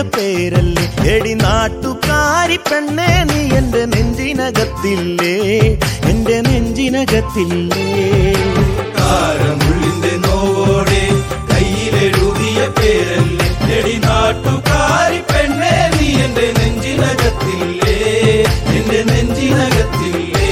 പേരല്ലേ എടി നാട്ടുകാരി പെണ്ണേ നീ എന്റെ നെഞ്ചിനകത്തില്ലേ എന്റെ നെഞ്ചിനകത്തില്ലേ കാരമുള്ളിന്റെ നോവോടെ കയ്യിലെഴുതിയ പേരല്ലേ എടി നാട്ടുകാരി പെണ്ണേ നീ എന്റെ നെഞ്ചിനകത്തില്ലേ എന്റെ നെഞ്ചിനകത്തില്ലേ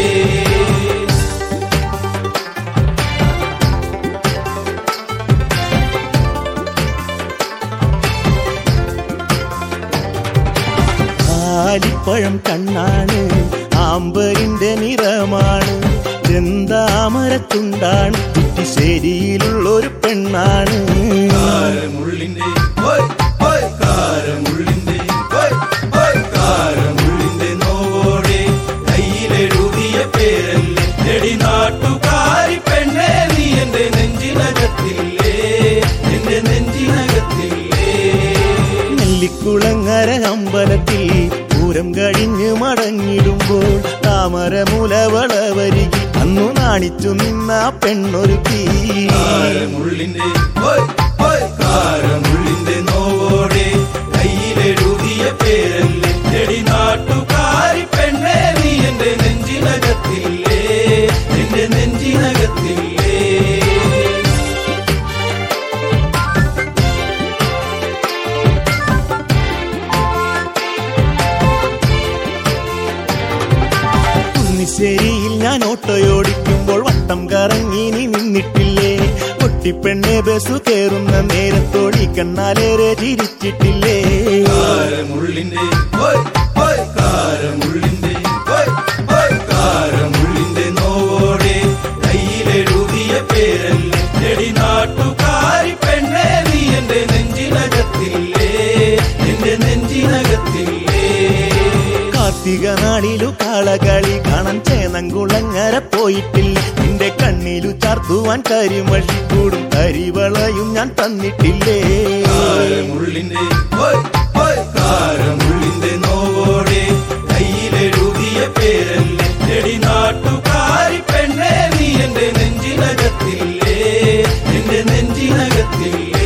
ആലിപ്പഴം കണ്ണാണ് ആമ്പരിന്റെ നിറമാണ് ചെന്താമരത്തുണ്ടാണ് കുറ്റിശ്ശേരിയിലുള്ളൊരു പെണ്ണാണ് കാരമുള്ളിന്റെ ഓയ് ഓയ് കാരമുള്ളിന്റെ ഓയ് ഓയ് കാരമുള്ളിന്റെ നോവോടെ കയ്യിലെഴുതിയ പേരല്ലേ എടി നാട്ടുകാരി പെണ്ണേ നീ എന്റെ നെഞ്ചിനകത്തില്ലേ എന്റെ നെഞ്ചിനകത്തില്ലേ നെല്ലിക്കുളങ്ങര അമ്പലത്തിൽ പൂരം കഴിഞ്ഞ് മടങ്ങിടുമ്പോൾ താമരമുലവളവരികിൽ അന്നു നാണിച്ചു നിന്ന പെണ്ണൊരുക്കി കാരമുള്ളിന്റെ ഓയ് ഓയ് കാരമുള്ളിന്റെ നോവോടെ കയ്യിലെഴുതിയ പേരല്ലേ എടി നാട്ടുകാരി പെണ്ണേ നീ എന്റെ നെഞ്ചിനകത്തില്ലേ എന്റെ നെഞ്ചിനകത്തില്ലേ കുന്നിശ്ശേരിയിൽ ഞാൻ ഓട്ടോയോടിക്കുമ്പോൾ വട്ടം കറങ്ങി നീ നിന്നിട്ടില്ലേ പൊട്ടിപ്പെണ്ണെ ബസ് കയറുന്ന നേരത്തോടി കണ്ണാലേറെ ചിരിച്ചിട്ടില്ലേ കാരമുള്ളിന്റെ ഓയ് ഓയ് കാരമുള്ളിന്റെ ഓയ് ഓയ് കാരമുള്ളിന്റെ നോവോടെ കയ്യിലെഴുതിയ പേരല്ലേ എടി നാട്ടുകാരി പെണ്ണേ നീ എന്റെ നെഞ്ചിനകത്തില്ലേ എന്റെ നെഞ്ചിനകത്തില്ലേ കാർത്തിക നാളിലു കാളകളി കാണാൻ ചേനങ്കുളങ്ങര പോയിട്ടില്ല നിന്റെ കണ്ണിലു ചാർത്തുവാൻ കരിമഷി കൂടും കരിവളയും ഞാൻ തന്നിട്ടില്ലേ കാരമുള്ളിന്റെ ഓയ് ഓയ് കാരമുള്ളിന്റെ നോവോടെ കയ്യിലെഴുതിയ പേരല്ലേ എടി നാട്ടുകാരി പെണ്ണേ നീ എന്റെ നെഞ്ചിനകത്തില്ലേ എന്റെ നെഞ്ചിനകത്തില്ലേ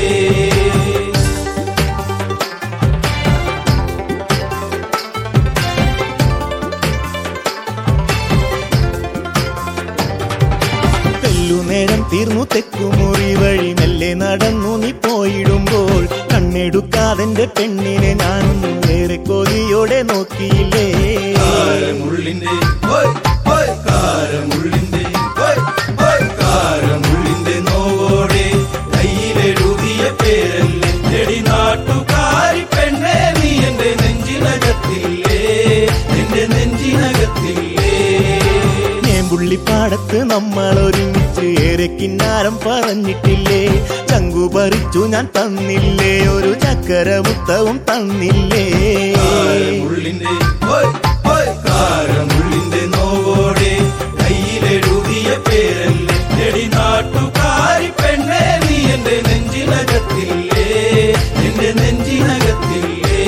തെല്ലുനേരം തീർന്നു തെക്കുമുറി വഴി മെല്ലെ നടന്നു നീ പോയിടുമ്പോൾ കണ്ണെടുക്കാതെന്റെ പെണ്ണിനെ ഞാനൊന്നും ഏറെ കൊതിയോടെ നോക്കിയില്ലേ കാരമുള്ളിന്റെ ഓയ് ഓയ് കാരമുള്ളിന്റെ ഓയ് ഓയ് കാരമുള്ളിന്റെ നോവോടെ കയ്യിലെഴുതിയ പേരല്ലേ എടി നാട്ടുകാരി പെണ്ണേ നീ എന്റെ നെഞ്ചിനകത്തില്ലേ എന്റെ നെഞ്ചിനകത്തില്ലേ നേമ്പുള്ളിപ്പാടത്ത് നമ്മൾ ഒരുമിച്ച് ഏറെ കിന്നാരം പറഞ്ഞിട്ടില്ലേ ചങ്കു പറിച്ചു ഞാൻ തന്നില്ലേ ഒരു ചക്കര മുത്തവും തന്നില്ലേ കാരമുള്ളിന്റെ ഓയ് ഓയ് കാരമുള്ളിന്റെ നോവോടെ കയ്യിലെഴുതിയ പേരല്ലേ എടി നാട്ടുകാരി പെണ്ണേ നീ എന്റെ നെഞ്ചിനകത്തില്ലേ എന്റെ നെഞ്ചിനകത്തില്ലേ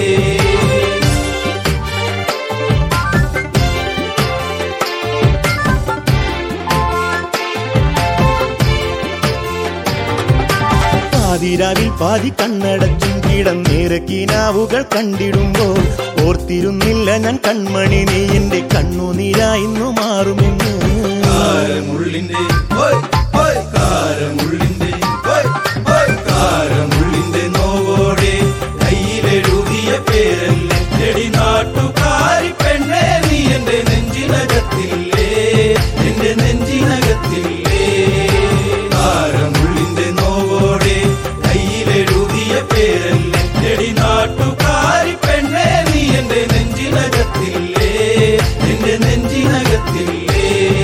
പാതിരാവിൽ പാതി കണ്ണടച്ചും കിടന്നേറെ കിനാവുകൾ കണ്ടിടുമ്പോൾ ഓർത്തിരുന്നില്ല ഞാൻ കൺമണി നീ എന്റെ കണ്ണുനീരായിന്നു മാറുമെന്ന് കാരമുള്ളിന്റെ ഓയ് ഓയ് കാരമുള്ളിന്റെ ഓയ് ഓയ് കാരമുള്ളിന്റെ നോവോടെ കയ്യിലെഴുതിയ പേരല്ലേ എടി നാട്ടുകാരി പെണ്ണേ നീ എന്റെ നെഞ്ചിനകത്തില്ലേ എന്റെ നെഞ്ചിനകത്തില്ലേ കാരമുള്ളിന്റെ നോവോടെ കയ്യിലെഴുതിയ പേരല്ലേ എടി നാട്ടുകാരി പെണ്ണേ നീ എന്റെ നെഞ്ചിനകത്തില്ലേ എന്റെ നെഞ്ചിനകത്തില്ലേ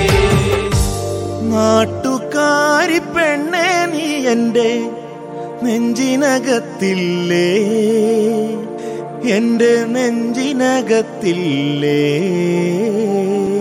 നാട്ടുകാരി പെണ്ണേ നീ എന്റെ നെഞ്ചിനകത്തില്ലേ എന്റെ നെഞ്ചിനകത്തില്ലേ